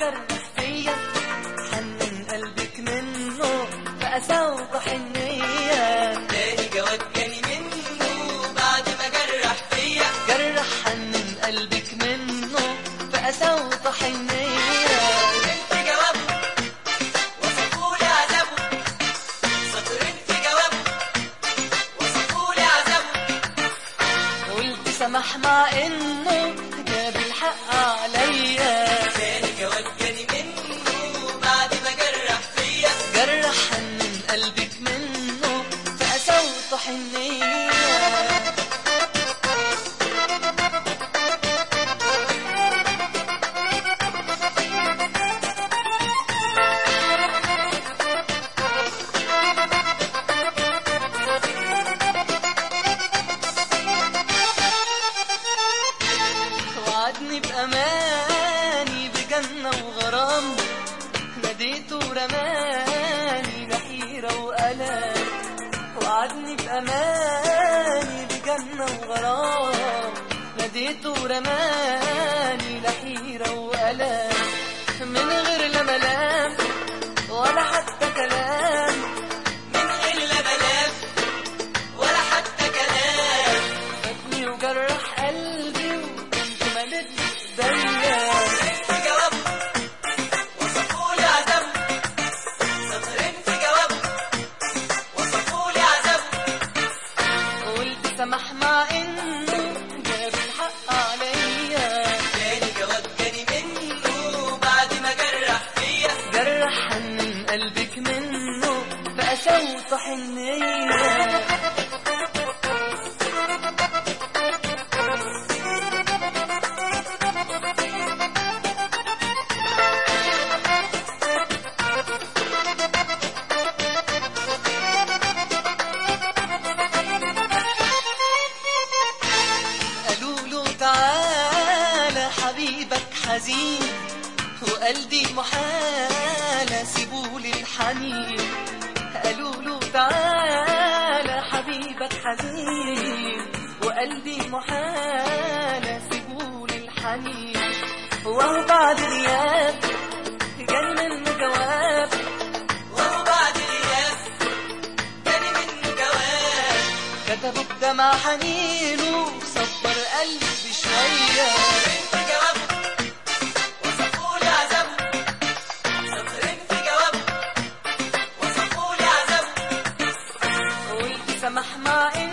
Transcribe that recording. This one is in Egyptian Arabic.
جرح فيا حنن قلبك منه بقسى وحنية تاني جواب جاني منه بعد ما جرح فيا جرح حنن قلبك منه بقسى وحنية في جوابه وصفولي عذابه سطرين في جوابه وصفولي عذابه قلت سمح مع انه جاب الحق عليا تاني جواب جاني منه بعد ما جرح فيا جرح حنن قلبك منه بقسى وحنية وعدني بأماني بجنة وغرام ناديته ورماني بحيرة وألام وعدني بأماني بجنة وغرام ناديته ورماني لحيرة وألام من غير لا ملام ولا حتى كلام من غير لا بلاف ولا حتى كلام فاتني وجرح قلبي وكنت مليت ايديا في جوابه وصفولي عذابه سطرين في جوابه وصفولي عذابه قلت سمح مع انه جاب الحق عليا تاني جواب جاني منه بعد ما جرح فيا جرح حنن قلبك منه بقى صوت حنية قالوا له تعالى حبيبك حزين وقلبي محالة سيبولي الحنين قالوا له تعالى حبيبك حزين وقلبي محالة سيبولي الحنين وهو بعد غياب جاني منه جواب وهو بعد الياس جاني منه جواب كتبوا بدمع حنينه صبر قلبي شوية في جوابه وصفولي عذابه سطرين في جوابه وصفولي عذابه قلت سمح مع إن